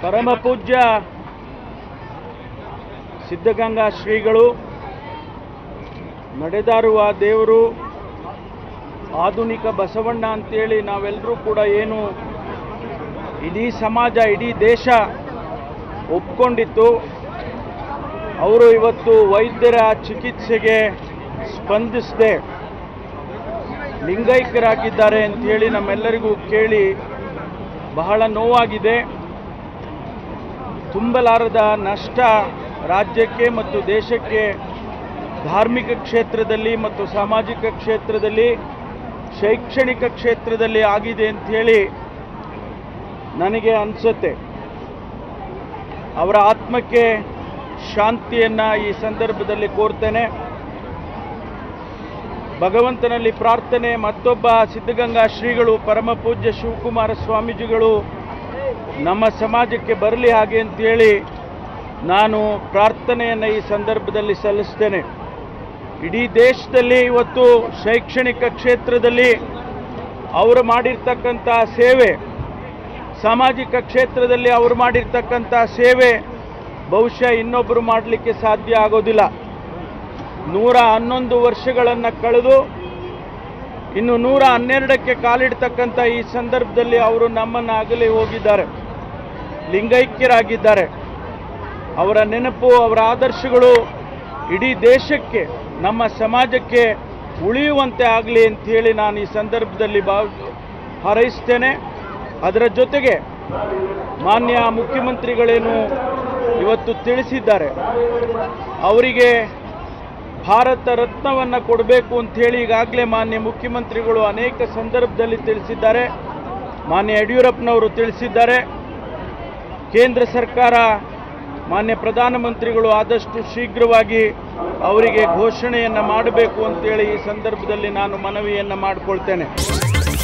ಪರಮ ಪೂಜ್ಯ ಸಿದ್ಧಗಂಗಾ ಶ್ರೀಗಳು ನಡೆದಾರುವ ದೇವರು ಆಧುನಿಕ ಬಸವಣ್ಣ ಅಂತೇಳಿ ನಾವೆಲ್ಲರೂ ಕೂಡ ಏನು ಇಡೀ ಸಮಾಜ ಇಡೀ ದೇಶ ಒಪ್ಕೊಂಡಿತ್ತು ಅವರು ಇವತ್ತು ವೈದ್ಯರ ಚಿಕಿತ್ಸೆಗೆ ಸ್ಪಂದಿಸದೆ ಲಿಂಗೈಕ್ಯರಾಗಿದ್ದಾರೆ ಅಂಥೇಳಿ ನಮ್ಮೆಲ್ಲರಿಗೂ ಕೇಳಿ ಬಹಳ ನೋವಾಗಿದೆ ತುಂಬಲಾರದ ನಷ್ಟ ರಾಜ್ಯಕ್ಕೆ ಮತ್ತು ದೇಶಕ್ಕೆ ಧಾರ್ಮಿಕ ಕ್ಷೇತ್ರದಲ್ಲಿ ಮತ್ತು ಸಾಮಾಜಿಕ ಕ್ಷೇತ್ರದಲ್ಲಿ ಶೈಕ್ಷಣಿಕ ಕ್ಷೇತ್ರದಲ್ಲಿ ಆಗಿದೆ ಅಂಥೇಳಿ ನನಗೆ ಅನಿಸುತ್ತೆ ಅವರ ಆತ್ಮಕ್ಕೆ ಶಾಂತಿಯನ್ನು ಈ ಸಂದರ್ಭದಲ್ಲಿ ಕೋರ್ತೇನೆ ಭಗವಂತನಲ್ಲಿ ಪ್ರಾರ್ಥನೆ ಮತ್ತೊಬ್ಬ ಸಿದ್ಧಗಂಗಾ ಶ್ರೀಗಳು ಪರಮ ಪೂಜ್ಯ ಶಿವಕುಮಾರ ಸ್ವಾಮೀಜಿಗಳು ನಮ್ಮ ಸಮಾಜಕ್ಕೆ ಬರಲಿ ಹಾಗೆ ಅಂತೇಳಿ ನಾನು ಪ್ರಾರ್ಥನೆಯನ್ನು ಈ ಸಂದರ್ಭದಲ್ಲಿ ಸಲ್ಲಿಸ್ತೇನೆ ಇಡೀ ದೇಶದಲ್ಲಿ ಇವತ್ತು ಶೈಕ್ಷಣಿಕ ಕ್ಷೇತ್ರದಲ್ಲಿ ಅವರು ಮಾಡಿರ್ತಕ್ಕಂಥ ಸೇವೆ ಸಾಮಾಜಿಕ ಕ್ಷೇತ್ರದಲ್ಲಿ ಅವರು ಮಾಡಿರ್ತಕ್ಕಂಥ ಸೇವೆ ಬಹುಶಃ ಇನ್ನೊಬ್ಬರು ಮಾಡಲಿಕ್ಕೆ ಸಾಧ್ಯ ಆಗೋದಿಲ್ಲ ನೂರ ಹನ್ನೊಂದು ವರ್ಷಗಳನ್ನು ಕಳೆದು ಇನ್ನು ನೂರ ಹನ್ನೆರಡಕ್ಕೆ ಕಾಲಿಡ್ತಕ್ಕಂಥ ಈ ಸಂದರ್ಭದಲ್ಲಿ ಅವರು ನಮ್ಮನ್ನು ಅಗಲಿ ಹೋಗಿದ್ದಾರೆ ಲಿಂಗೈಕ್ಯರಾಗಿದ್ದಾರೆ ಅವರ ನೆನಪು ಅವರ ಆದರ್ಶಗಳು ಇಡೀ ದೇಶಕ್ಕೆ ನಮ್ಮ ಸಮಾಜಕ್ಕೆ ಉಳಿಯುವಂತೆ ಆಗಲಿ ಅಂಥೇಳಿ ನಾನು ಈ ಸಂದರ್ಭದಲ್ಲಿ ಭಾವ ಹಾರೈಸ್ತೇನೆ ಅದರ ಜೊತೆಗೆ ಮಾನ್ಯ ಮುಖ್ಯಮಂತ್ರಿಗಳೇನು ಇವತ್ತು ತಿಳಿಸಿದ್ದಾರೆ ಅವರಿಗೆ ಭಾರತ ರತ್ನವನ್ನು ಕೊಡಬೇಕು ಅಂಥೇಳಿ ಈಗಾಗಲೇ ಮಾನ್ಯ ಮುಖ್ಯಮಂತ್ರಿಗಳು ಅನೇಕ ಸಂದರ್ಭದಲ್ಲಿ ತಿಳಿಸಿದ್ದಾರೆ ಮಾನ್ಯ ಯಡಿಯೂರಪ್ಪನವರು ತಿಳಿಸಿದ್ದಾರೆ ಕೇಂದ್ರ ಸರ್ಕಾರ ಮಾನ್ಯ ಪ್ರಧಾನಮಂತ್ರಿಗಳು ಆದಷ್ಟು ಶೀಘ್ರವಾಗಿ ಅವರಿಗೆ ಘೋಷಣೆಯನ್ನು ಮಾಡಬೇಕು ಅಂತೇಳಿ ಈ ಸಂದರ್ಭದಲ್ಲಿ ನಾನು ಮನವಿಯನ್ನು ಮಾಡಿಕೊಳ್ತೇನೆ